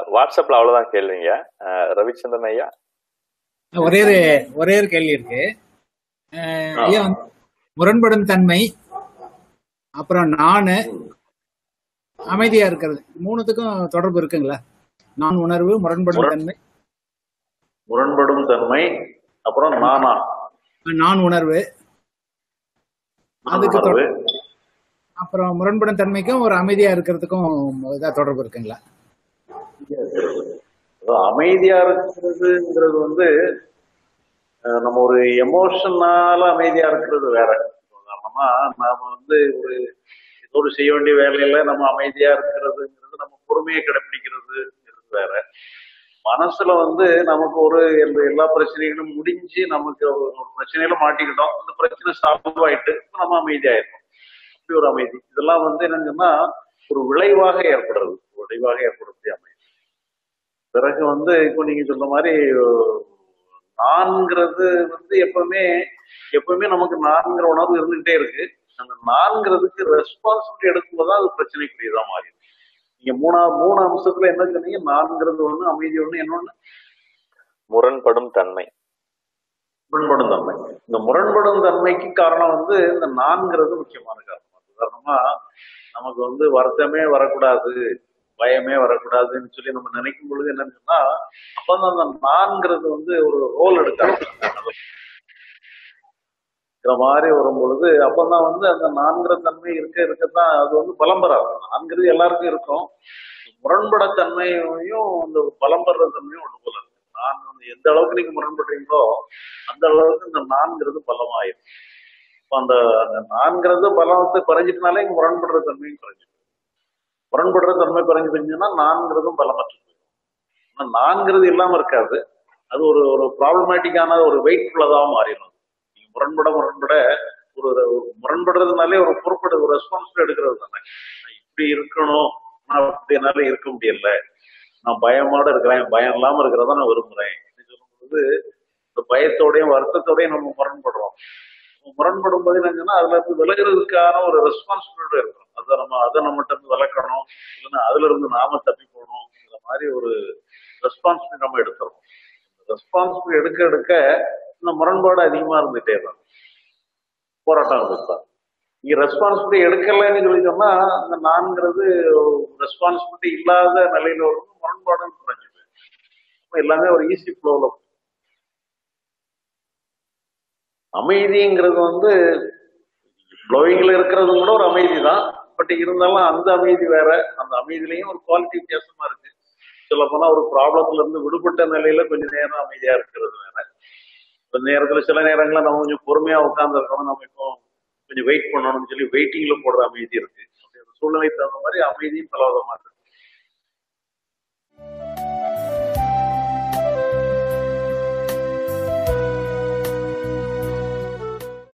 வாட்ஸ்அப்ல அவ்வளவுதான் கேள்விங்க அஹ், ரவிச்சந்திரன் ஐயா ஒரே ஒரு ஒரே ஒரு கேள்வி இருக்கு அஹ், ஐயா வந்து முரண்படும் தன்மை அப்புறம் நானு அமைதியா இருக்கிறது மூணுத்துக்கும் தொடர்பு இருக்குங்களா நான் உணர்வு முரண்படும் முரண்- தன்மை முரண்படும் தன்மை அப்புறம் நானா நான் உணர்வு அதுக்கு உணர்வு அப்புறம் முரண்படும் தன்மைக்கும் ஒரு அமைதியா இருக்கிறதுக்கும் இதா தொடர்பு இருக்குங்களா அதாவது அமைதியா இருக்கிறதுங்கிறது வந்து அஹ், நம்ம ஒரு எமோஷனால அமைதியா இருக்கிறது வேற உதாரணமா நாம வந்து ஒரு ஏதோ ஒரு செய்ய வேண்டிய வேலையில நம்ம அமைதியா இருக்கிறதுங்கிறது நம்ம பொறுமையை கடைபிடிக்கிறதுங்கிறது வேற மனசுல வந்து நமக்கு ஒரு எந்த எல்லா பிரச்சனைகளும் முடிஞ்சு நமக்கு ஒரு ஒரு பிரச்சனையில மாட்டிக்கிட்டோம் அந்த பிரச்சனை சால்வ் ஆயிட்டு இப்ப நம்ம அமைதியாயிருக்கோம் இப்படி ஒரு அமைதி இதெல்லாம் வந்து என்னங்கன்னா ஒரு விளைவாக ஏற்படுறது ஒரு விளைவாக ஏற்படக்கூடிய அமைதி பிறகு வந்து இப்போ நீங்க சொன்ன மாதிரி நான்கிறது வந்து எப்பவுமே எப்பவுமே நமக்கு நான்கிற உணர்வு இருந்துகிட்டே இருக்கு அந்த நான்கிறதுக்கு ரெஸ்பான்சிபிலிட்டி எடுக்கும்போது தான் அது பிரச்சனைக்குரியதா மாறி நீங்க மூணா மூணு அம்சத்துல என்ன சொன்னீங்க நான்கிறது ஒண்ணு அமைதி ஒண்ணு இன்னொன்னு முரண்படும் தன்மை முரண்படும் தன்மை இந்த முரண்படும் தன்மைக்கு காரணம் வந்து இந்த நான்கிறது முக்கியமான காரணம் உதாரணமா நமக்கு வந்து வருத்தமே வரக்கூடாது பயமே வரக்கூடாதுன்னு சொல்லி நம்ம நினைக்கும் பொழுது என்னன்னு சொன்னா அப்பதான் அந்த நான்கிறது வந்து ஒரு ரோல் எடுக்க ஆரம்பிக்கும். இந்த மாதிரி வரும் பொழுது அப்பதான் வந்து அந்த நான்கிற தன்மை இருக்க இருக்கத்தான் அது வந்து பலம் பெறாது நான்கிறது எல்லாருக்கும் இருக்கும் முரண்பட தன்மையும் அந்த பலம் பெற தன்மையும் ஒன்று போல இருக்கு நான் வந்து எந்த அளவுக்கு நீங்க முரண்படுறீங்களோ அந்த அளவுக்கு இந்த நான்கிறது பலமாயிரும் இப்ப அந்த அந்த நான்கிறது பலத்தை குறைஞ்சிட்டனாலே இங்க முரண்படுற தன்மையும் குறைஞ்சிடும் முரண்படுற தன்மை குறைஞ்சு போயிருந்துச்சுன்னா நான்கிறதும் பலமற்று போயிடும் ஆனா நான்கிறது இல்லாம இருக்காது அது ஒரு ஒரு ப்ராப்ளமேட்டிக்கான ஒரு வெயிட்ஃபுல்லதாக மாறிடும் நீங்க முரண்பட முரண்பட ஒரு ஒரு முரண்படுறதுனாலே ஒரு பொறுப்பெடு ஒரு ரெஸ்பான்சிபிள் எடுக்கிறது தானே நான் இப்படி இருக்கணும் நான் அப்படி என்னால இருக்க முடியல நான் பயமோட இருக்கிறேன் பயம் இல்லாம இருக்கிறத நான் விரும்புறேன் அப்படின்னு சொல்லும்போது இந்த பயத்தோடையும் வருத்தத்தோடையும் நம்ம முரண்படுறோம் முரண்படும் போது என்னங்கன்னா அதுல இருந்து விலகிறதுக்கான ஒரு ரெஸ்பான்சிபிலிட்டி இருக்கும் அதை நம்ம அதை நம்மகிட்ட இருந்து விளக்கணும் இல்லைன்னா அதுல இருந்து நாம தப்பி போகணும் இந்த மாதிரி ஒரு ரெஸ்பான்சிபிலிட்டி நம்ம எடுத்துறோம் ரெஸ்பான்சிபிலிட்டி எடுக்க எடுக்க இந்த முரண்பாடு அதிகமா இருந்துட்டே தான் போராட்டம் இருந்துதான் நீங்க ரெஸ்பான்சிபிலிட்டி எடுக்கலைன்னு சொல்லி சொன்னா அந்த நான்கிறது ரெஸ்பான்சிபிலிட்டி இல்லாத நிலையில வரும் முரண்பாடும் குறைஞ்சிது அப்ப எல்லாமே ஒரு ஈஸி ஃப்ளோல அமைதிங்கிறது வந்து ஃப்ளோயிங்ல இருக்கிறது கூட ஒரு அமைதி தான் பட் இருந்தாலும் அந்த அமைதி வேற அந்த அமைதியிலையும் ஒரு குவாலிட்டி வித்தியாசமா இருக்கு சொல்ல போனா ஒரு ப்ராப்ளத்துல இருந்து விடுபட்ட நிலையில கொஞ்ச நேரம் அமைதியா இருக்கிறது வேற இந்த நேரத்துல சில நேரங்கள்ல நம்ம கொஞ்சம் பொறுமையா உட்கார்ந்து இருக்கணும் நம்ம இப்போ கொஞ்சம் வெயிட் பண்ணணும்னு சொல்லி வெயிட்டிங்ல போடுற அமைதி இருக்கு அப்படி அந்த சூழ்நிலைக்கு தகுந்த மாதிரி அமைதியும் பலவிதமா இருக்கு